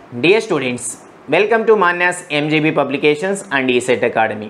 dear students welcome to Manyas MGB publications and ECET academy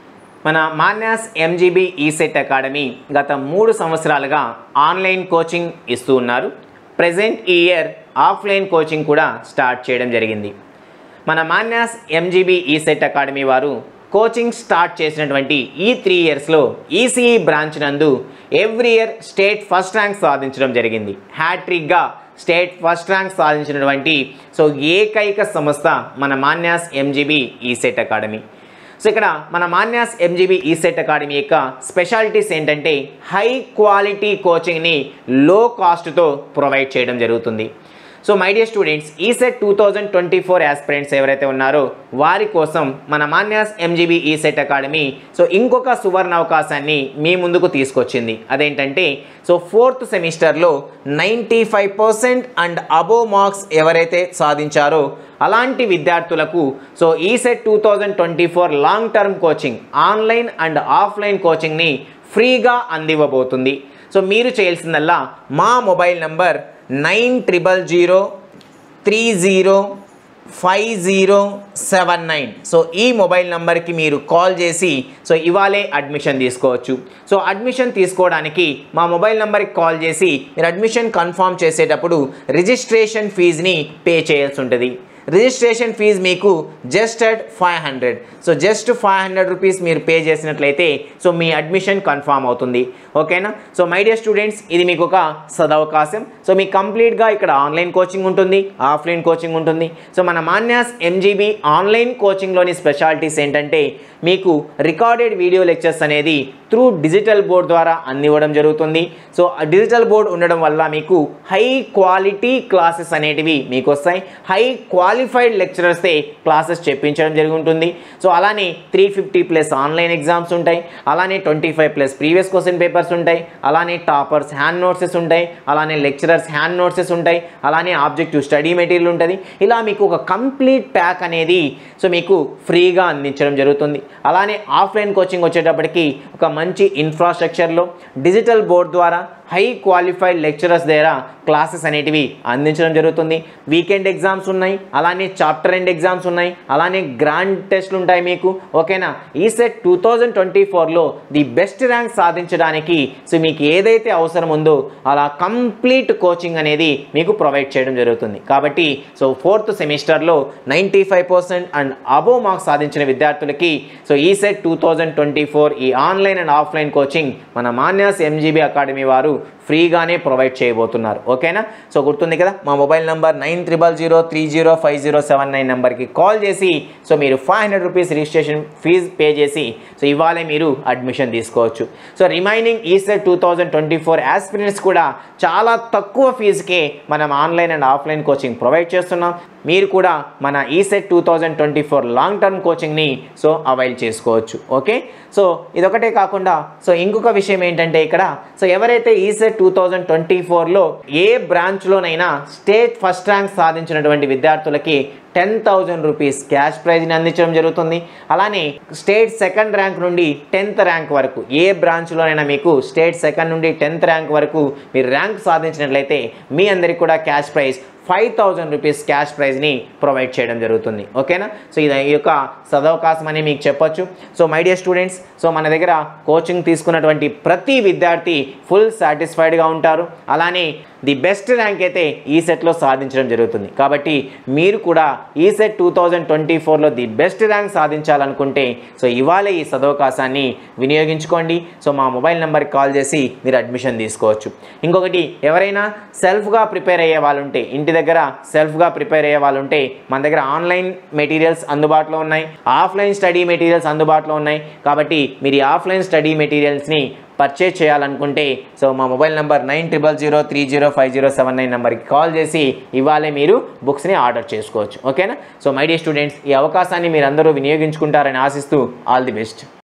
మన Manyas MGB ECET academy గత మూడు సంవత్సరాలుగా ఆన్లైన్ కోచింగ్ ఇస్తూ ఉన్నారు ప్రజెంట్ ఈ ఇయర్ ఆఫ్లైన్ కోచింగ్ కూడా స్టార్ట్ చేయడం జరిగింది మన మాన్యాస్ ఎంజీబీ ఈసెట్ అకాడమీ వారు కోచింగ్ స్టార్ట్ చేసినటువంటి ఈ త్రీ ఇయర్స్లో ఈసీఈ బ్రాంచ్ నందు every year state first rank సాధించడం జరిగింది హ్యాట్రిక్గా స్టేట్ ఫస్ట్ ర్యాంక్ సాధించినటువంటి సో ఏకైక సంస్థ మన Manyas MGB ECET academy so ఇక్కడ మన మాన్యాస్ ఎంజీబీ ఈసెట్ అకాడమీ యొక్క స్పెషాలిటీస్ ఏంటంటే హై క్వాలిటీ కోచింగ్ని లో కాస్ట్తో ప్రొవైడ్ చేయడం జరుగుతుంది so my dear students ECET two thousand twenty four aspirants ఎవరైతే ఉన్నారో వారి కోసం మన Manyas MGB ECET academy so ఇంకొక సువర్ణ అవకాశాన్ని మీ ముందుకు తీసుకొచ్చింది అదేంటంటే సో ఫోర్త్ సెమిస్టర్లో ninety five percent and above marks ఎవరైతే సాధించారో అలాంటి విద్యార్థులకు so ECET two thousand twenty four long term coaching online and offline కోచింగ్ని ఫ్రీగా అందివ్వబోతుంది సో మీరు చేయాల్సిందల్లా మా mobile number nine triple zero three zero five zero seven nine so ఈ మొబైల్ నంబర్కి మీరు కాల్ చేసి సో ఇవాళే అడ్మిషన్ తీసుకోవచ్చు సో అడ్మిషన్ తీసుకోవడానికి మా మొబైల్ నెంబర్కి కాల్ చేసి మీరు అడ్మిషన్ కన్ఫర్మ్ చేసేటప్పుడు రిజిస్ట్రేషన్ ఫీజుని పే చేయాల్సి ఉంటుంది రిజిస్ట్రేషన్ ఫీజు మీకు just at five hundred so just five hundred rupees మీరు పే చేసినట్లయితే సో మీ అడ్మిషన్ కన్ఫామ్ అవుతుంది ఓకేనా సో మై డియర్ స్టూడెంట్స్ ఇది మీకు ఒక సదవకాశం సో మీకు కంప్లీట్గా ఇక్కడ ఆన్లైన్ కోచింగ్ ఉంటుంది ఆఫ్లైన్ కోచింగ్ ఉంటుంది సో మన మాన్యాస్ ఎంజీబీ ఆన్లైన్ కోచింగ్లోని స్పెషాలిటీస్ ఏంటంటే మీకు రికార్డెడ్ వీడియో లెక్చర్స్ అనేది త్రూ డిజిటల్ బోర్డ్ ద్వారా అందివ్వడం జరుగుతుంది సో ఆ డిజిటల్ బోర్డ్ ఉండడం వల్ల మీకు హై క్వాలిటీ క్లాసెస్ అనేటివి మీకు వస్తాయి హై క్వాలిఫైడ్ లెక్చరర్స్తే క్లాసెస్ చెప్పించడం జరుగుతుంది సో అలానే three fifty plus online exams ఉంటాయి అలానే twenty five plus previous question papers ఉంటాయి అలానే టాపర్స్ హ్యాండ్ నోట్సెస్ ఉంటాయి అలానే లెక్చరర్స్ హ్యాండ్ నోట్సెస్ ఉంటాయి అలానే ఆబ్జెక్టివ్ స్టడీ మెటీరియల్ ఉంటుంది ఇలా మీకు ఒక కంప్లీట్ ప్యాక్ అనేది సో మీకు ఫ్రీగా అందించడం జరుగుతుంది అలానే ఆఫ్లైన్ కోచింగ్ వచ్చేటప్పటికి ఒక మంచి ఇన్ఫ్రాస్ట్రక్చర్లో డిజిటల్ బోర్డ్ ద్వారా హై క్వాలిఫైడ్ లెక్చరర్స్ దగ్గర క్లాసెస్ అనేటివి అందించడం జరుగుతుంది వీకెండ్ ఎగ్జామ్స్ ఉన్నాయి అలానే చాప్టర్ ఎండ్ ఎగ్జామ్స్ ఉన్నాయి అలానే గ్రాండ్ టెస్ట్లు ఉంటాయి మీకు ఓకేనా ECET two thousand twenty ఫోర్లో ది బెస్ట్ ర్యాంక్ సాధించడానికి సో మీకు ఏదైతే అవసరం ఉందో అలా కంప్లీట్ కోచింగ్ అనేది మీకు ప్రొవైడ్ చేయడం జరుగుతుంది కాబట్టి సో ఫోర్త్ సెమిస్టర్లో ninety five percent and above marks సాధించిన విద్యార్థులకి so ECET two thousand twenty four ఈ ఆన్లైన్ అండ్ ఆఫ్లైన్ కోచింగ్ మన మాన్యాస్ ఎంజీబీ అకాడమీ వారు ఫ్రీగానే ప్రొవైడ్ చేయబోతున్నారు ఓకేనా సో గుర్తుంది కదా మా mobile number nine triple zero three zero five zero seven nine నెంబర్కి కాల్ చేసి సో మీరు five hundred rupees registration fees pay చేసి సో ఇవాళే మీరు అడ్మిషన్ తీసుకోవచ్చు so remaining ECET two thousand twenty four aspirants కూడా చాలా తక్కువ ఫీజుకే మనం online and offline coaching provide చేస్తున్నాం మీరు కూడా మన ECET two thousand twenty four long term కోచింగ్ని సో అవైల్ చేసుకోవచ్చు ఓకే సో ఇదొకటే కాకుండా సో ఇంకొక విషయం ఏంటంటే ఇక్కడ సో ఎవరైతే ఈసెట్ టూ థౌజండ్ ట్వంటీ ఫోర్లో ఏ బ్రాంచ్లోనైనా స్టేట్ ఫస్ట్ ర్యాంక్ సాధించినటువంటి విద్యార్థులకి టెన్ థౌజండ్ రూపీస్ క్యాష్ ప్రైజ్ని అందించడం జరుగుతుంది అలానే స్టేట్ సెకండ్ ర్యాంక్ నుండి టెన్త్ ర్యాంక్ వరకు ఏ బ్రాంచ్లోనైనా మీకు స్టేట్ సెకండ్ నుండి టెన్త్ ర్యాంక్ వరకు మీరు ర్యాంక్ సాధించినట్లయితే మీ అందరికి కూడా cash prize five thousand rupees cash ప్రైజ్ని ప్రొవైడ్ చేయడం జరుగుతుంది ఓకేనా సో ఇది ఈ యొక్క సదవకాశం అని మీకు చెప్పొచ్చు so my dear students so మన దగ్గర కోచింగ్ తీసుకున్నటువంటి ప్రతి విద్యార్థి ఫుల్ సాటిస్ఫైడ్గా ఉంటారు అలానే ది బెస్ట్ ర్యాంక్ అయితే ఈ సెట్లో సాధించడం జరుగుతుంది కాబట్టి మీరు కూడా ECET two thousand twenty ఫోర్లో ది బెస్ట్ ర్యాంక్ సాధించాలనుకుంటే సో ఇవాళ ఈ సదవకాశాన్ని వినియోగించుకోండి సో మా మొబైల్ నెంబర్కి కాల్ చేసి మీరు అడ్మిషన్ తీసుకోవచ్చు ఇంకొకటి ఎవరైనా సెల్ఫ్గా ప్రిపేర్ అయ్యే వాళ్ళు ఉంటే ఇంటి దగ్గర సెల్ఫ్గా ప్రిపేర్ అయ్యే వాళ్ళు ఉంటే మన దగ్గర ఆన్లైన్ మెటీరియల్స్ అందుబాటులో ఉన్నాయి ఆఫ్లైన్ స్టడీ మెటీరియల్స్ అందుబాటులో ఉన్నాయి కాబట్టి మీరు ఈ ఆఫ్లైన్ స్టడీ మెటీరియల్స్ని పర్చేజ్ చేయాలనుకుంటే సో మా mobile number nine triple zero three zero five zero seven nine నెంబర్కి కాల్ చేసి ఇవాళే మీరు బుక్స్ని ఆర్డర్ చేసుకోవచ్చు ఓకేనా సో మై డియర్ స్టూడెంట్స్ ఈ అవకాశాన్ని మీరు అందరూ వినియోగించుకుంటారని ఆశిస్తూ ఆల్ ది బెస్ట్